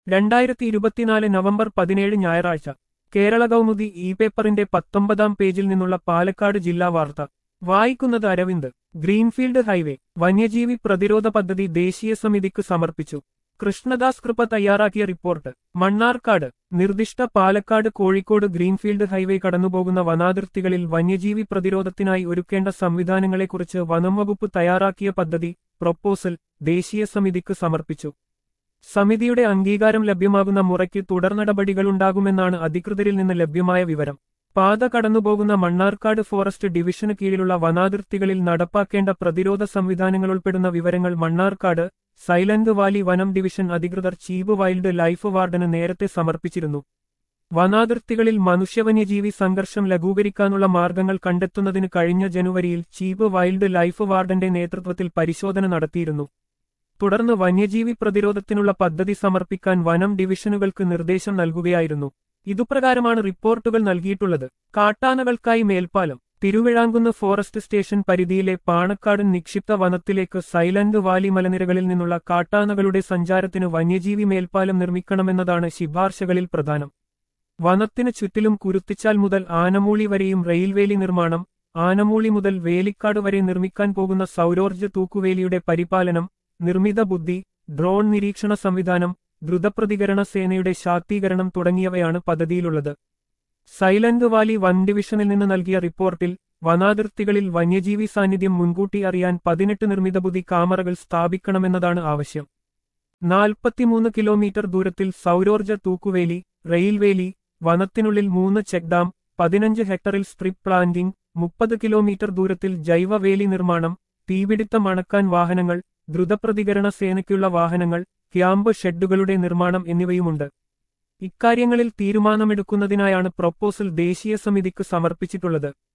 രണ്ടായിരത്തി ഇരുപത്തിനാല് നവംബർ പതിനേഴ് ഞായറാഴ്ച കേരള കൗമുദി ഇ പേപ്പറിന്റെ പത്തൊമ്പതാം പേജിൽ നിന്നുള്ള പാലക്കാട് ജില്ലാ വാർത്ത വായിക്കുന്നത് അരവിന്ദ് ഗ്രീൻഫീൽഡ് ഹൈവേ വന്യജീവി പ്രതിരോധ പദ്ധതി ദേശീയ സമിതിക്ക് സമർപ്പിച്ചു കൃഷ്ണദാസ് കൃപ തയ്യാറാക്കിയ റിപ്പോർട്ട് മണ്ണാർക്കാട് നിർദ്ദിഷ്ട പാലക്കാട് കോഴിക്കോട് ഗ്രീൻഫീൽഡ് ഹൈവേ കടന്നുപോകുന്ന വനാതിർത്തികളിൽ വന്യജീവി പ്രതിരോധത്തിനായി ഒരുക്കേണ്ട സംവിധാനങ്ങളെക്കുറിച്ച് വനം വകുപ്പ് തയ്യാറാക്കിയ പദ്ധതി പ്രൊപ്പോസൽ ദേശീയ സമിതിക്ക് സമർപ്പിച്ചു സമിതിയുടെ അംഗീകാരം ലഭ്യമാകുന്ന മുറയ്ക്ക് തുടർ നടപടികളുണ്ടാകുമെന്നാണ് അധികൃതരിൽ നിന്ന് ലഭ്യമായ വിവരം പാത കടന്നുപോകുന്ന മണ്ണാർക്കാട് ഫോറസ്റ്റ് ഡിവിഷന് കീഴിലുള്ള വനാതിർത്തികളിൽ നടപ്പാക്കേണ്ട പ്രതിരോധ സംവിധാനങ്ങൾ ഉൾപ്പെടുന്ന വിവരങ്ങൾ മണ്ണാർക്കാട് സൈലന്റ് വാലി വനം ഡിവിഷൻ അധികൃതർ ചീഫ് വൈൽഡ് ലൈഫ് വാർഡന് നേരത്തെ സമർപ്പിച്ചിരുന്നു വനാതിർത്തികളിൽ മനുഷ്യവന്യജീവി സംഘർഷം ലഘൂകരിക്കാനുള്ള മാർഗങ്ങൾ കണ്ടെത്തുന്നതിന് കഴിഞ്ഞ ജനുവരിയിൽ ചീഫ് വൈൽഡ് ലൈഫ് വാർഡന്റെ നേതൃത്വത്തിൽ പരിശോധന നടത്തിയിരുന്നു തുടർന്ന് വന്യജീവി പ്രതിരോധത്തിനുള്ള പദ്ധതി സമർപ്പിക്കാൻ വനം ഡിവിഷനുകൾക്ക് നിർദ്ദേശം നൽകുകയായിരുന്നു ഇതുപ്രകാരമാണ് റിപ്പോർട്ടുകൾ നൽകിയിട്ടുള്ളത് കാട്ടാനകൾക്കായി മേൽപ്പാലം തിരുവിഴാങ്കുന്ന് ഫോറസ്റ്റ് സ്റ്റേഷൻ പരിധിയിലെ പാണക്കാട് നിക്ഷിപ്ത വനത്തിലേക്ക് സൈലന്റ് വാലി മലനിരകളിൽ നിന്നുള്ള കാട്ടാനകളുടെ സഞ്ചാരത്തിന് വന്യജീവി മേൽപ്പാലം നിർമ്മിക്കണമെന്നതാണ് ശിപാർശകളിൽ പ്രധാനം വനത്തിന് ചുറ്റിലും കുരുത്തിച്ചാൽ മുതൽ ആനമൂളി വരെയും റെയിൽവേലി നിർമ്മാണം ആനമൂളി മുതൽ വേലിക്കാട് വരെ നിർമ്മിക്കാൻ പോകുന്ന സൗരോർജ്ജ തൂക്കുവേലിയുടെ പരിപാലനം നിർമ്മിത ബുദ്ധി ഡ്രോൺ നിരീക്ഷണ സംവിധാനം ദ്രുതപ്രതികരണ സേനയുടെ ശാക്തീകരണം തുടങ്ങിയവയാണ് പദ്ധതിയിലുള്ളത് സൈലന്റ് വാലി വൻ ഡിവിഷനിൽ നിന്ന് നൽകിയ റിപ്പോർട്ടിൽ വനാതിർത്തികളിൽ വന്യജീവി സാന്നിധ്യം മുൻകൂട്ടി അറിയാൻ പതിനെട്ട് നിർമ്മിത ബുദ്ധി ക്യാമറകൾ സ്ഥാപിക്കണമെന്നതാണ് ആവശ്യം നാൽപ്പത്തിമൂന്ന് കിലോമീറ്റർ ദൂരത്തിൽ സൗരോർജ്ജ തൂക്കുവേലി റെയിൽവേലി വനത്തിനുള്ളിൽ മൂന്ന് ചെക്ക് ഡാം പതിനഞ്ച് ഹെക്ടറിൽ സ്ട്രിപ്പ് പ്ലാന്റിംഗ് മുപ്പത് കിലോമീറ്റർ ദൂരത്തിൽ ജൈവവേലി നിർമ്മാണം തീപിടിത്തം അണക്കാൻ വാഹനങ്ങൾ ദ്രുതപ്രതികരണ സേനയ്ക്കുള്ള വാഹനങ്ങൾ ക്യാമ്പ് ഷെഡുകളുടെ നിർമ്മാണം എന്നിവയുമുണ്ട് ഇക്കാര്യങ്ങളിൽ തീരുമാനമെടുക്കുന്നതിനായാണ് പ്രൊപ്പോസൽ ദേശീയ സമിതിക്ക് സമർപ്പിച്ചിട്ടുള്ളത്